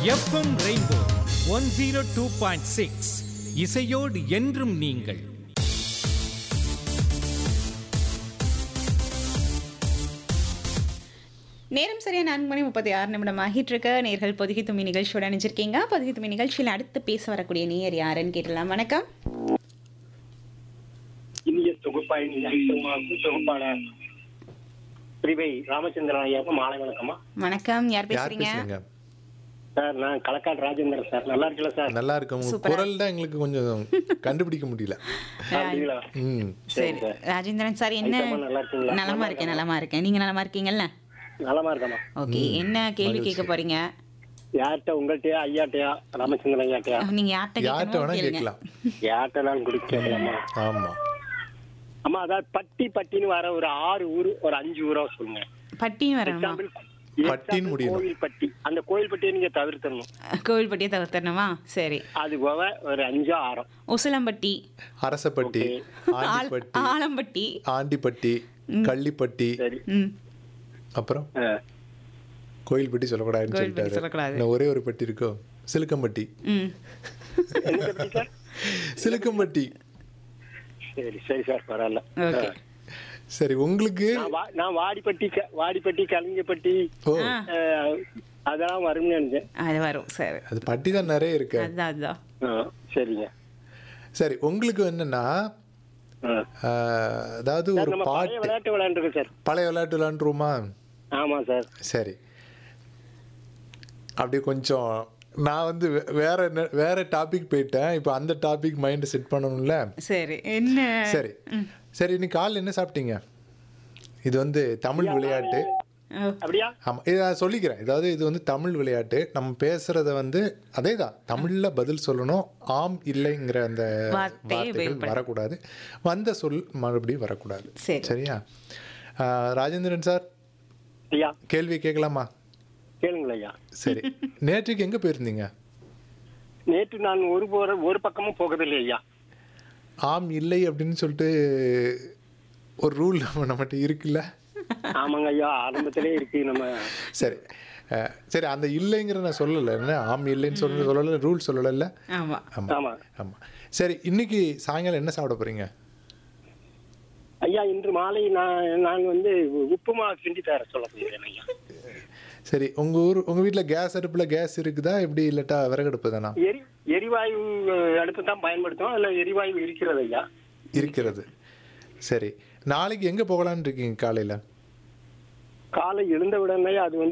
FM rainbow one zero two point six இசையோடு என்றும் நீங்கள் நேரம் சரியா நான்கு மணி முப்பத்தி ஆறு நிமிடம் ஆகிட்டு இருக்க நேர்கள் பொதுகி தும்மி நிகழ்ச்சியோட அணிஞ்சிருக்கீங்க பொதுகி தும்மி நிகழ்ச்சியில் அடுத்து பேச வரக்கூடிய நேயர் யாருன்னு கேட்டலாம் வணக்கம் இந்திய தொகுப்பாயின் தொகுப்பாளர் பிரிவை ராமச்சந்திரன் ஐயாவுக்கு மாலை வணக்கம்மா வணக்கம் யார் யார் பேசுறீங்க பேசுறீங்க சார் நான் களக்காடு ராஜேந்திரன் சார் நல்லா இருக்கல சார் நல்லா இருக்கு உங்க சூப்பரா குரல் தான் எங்களுக்கு கொஞ்சம் கண்டுபிடிக்க முடியல அப்படிங்களா ம் சரி ராஜேந்திரன் சார் என்ன ஐட்டமா நல்லா இருக்கீங்களா? நலமா இருக்கேன் நலமா இருக்கேன் நீங்க நலமா இருக்கீங்கல்ல நலமா இருக்கமா ஓகே என்ன கேள்வி கேட்க போறீங்க யார்கிட்ட உங்கள்கிட்டயா ஐயாட்டையா ராமச்சந்திரன் ஐயாட்டையா நீங்க யார்கிட்ட யார்கிட்ட கேட்கணும் வேணா கேளுங்க கேட்கலாம் யார்கிட்டலாம் குடிக்கலாமா ஆமா அம்மா அதாவது பட்டி பட்டின்னு வர ஒரு ஆறு ஊர் ஒரு அஞ்சு ஊரா சொல்லுங்க பட்டின்னு வரணுமா எக்ஸாம்பிள் பட்டின்னு முடியணும். கோவில் பட்டி அந்த கோவில் பட்டியை நீங்க தவிர்த்தணும் கோவில்பட்டியை தவிர்த்தணுமா சரி அது போக ஒரு அஞ்சோ ஆறோ உசிலம்பட்டி அரசப்பட்டி ஆல்- ஆண்டிப்பட்டி ஆலம்பட்டி ஆண்டிப்பட்டி கள்ளிப்பட்டி சரி ம் அப்புறம் ஆ. கோயில்பட்டி சொல்லக்கூடாதுன்னு கோயில்பட்டி சொல்லிட்டாரு சொல்லக்கூடாது. இன்னும் ஒரே ஒரு பட்டி இருக்கோ சிலுக்கம்பட்டி ம் என்ன பட்டி சார் சிலுக்கம்பட்டி சரி சரி சார் பரவாயில்ல ஓகே சரி உங்களுக்கு நான் வா- நான் வாடிப்பட்டி க- வாடிப்பட்டி கலிங்கப்பட்டி ஓ ஆ அஹ், அதெல்லாம் வரும்னு நினைச்சேன் அது வரும் சரி அது பட்டி தான் நிறைய இருக்கு அதுதான் அதுதான் ஆ, சரிங்க சரி உங்களுக்கு என்னன்னா ஆ. ஆஹ், அதாவது சார், ஒரு நம்ம பழைய பாட்டு விளையாட்டு விளையாண்டுருக்கோம் சார் பழைய விளையாட்டு விளையாண்டுருவோமா ஆமா சார் சரி அப்படி கொஞ்சம் நான் வந்து வே- வேற என்ன- வேற டாபிக் போயிட்டேன் இப்போ அந்த டாபிக் மைண்ட் செட் பண்ணணும்ல சரி என்ன சரி சரி இன்னைக்கு காலைல என்ன சாப்பிட்டீங்க இது வந்து தமிழ் விளையாட்டு ஓ, அப்படியா ஆமாம் இதை நான் சொல்லிக்கிறேன் அதாவது இது வந்து தமிழ் விளையாட்டு நம்ம பேசுறத வந்து அதே தான் தமிழில் பதில் சொல்லணும் ஆம் இல்லைங்கிற அந்த வார்த்தையை வார்த்தைகள் உபயோகப்படுத்த- வரக்கூடாது வந்த சொல் மறுபடியும் வரக்கூடாது சரி. சரியா ஆஹ், ராஜேந்திரன் சார் ஐயா கேள்வி கேட்கலாமா கேளுங்களேன் ஐயா சரி நேற்றுக்கு எங்கே போயிருந்தீங்க நேற்று நான் ஒரு போற ஒரு பக்கமும் போகவில்லை ஐயா ஆம் இல்லை அப்படின்னு சொல்லிட்டு ஒரு ரூல் நம்ம நம்மகிட்ட இருக்குல்ல ஆமாங்க ஐயா ஆரம்பத்திலே இருக்கு நம்ம சரி அஹ், சரி அந்த இல்லைங்கிற நான் சொல்லலை என்ன ஆம் இல்லைன்னு சொல்ல சொல்லலை ரூல் சொல்லலைல்ல ஆமா ஆமாம் ஆமா ஆமாம் சரி இன்னைக்கு சாயங்காலம் என்ன சாப்பிட போறீங்க ஐயா இன்று மாலை நான் நான் வந்து உப்புமா கிண்டி தர சொல்ல போகிறேன் ஐயா சரி உங்கள் ஊர் உங்கள் வீட்டில் கேஸ் அடுப்பில் கேஸ் இருக்குதா எப்படி இல்லாட்டா விறகடுப்பு தானா எரி எரிவாயு அஹ், அடுப்பு தான் பயன்படுத்தும் அதுல எரிவாயு இருக்கிறது ஐயா இருக்கிறது சரி நாளைக்கு எங்கே போகலான்னு இருக்கீங்க காலையில் காலை எழுந்த உடனே அது வந்து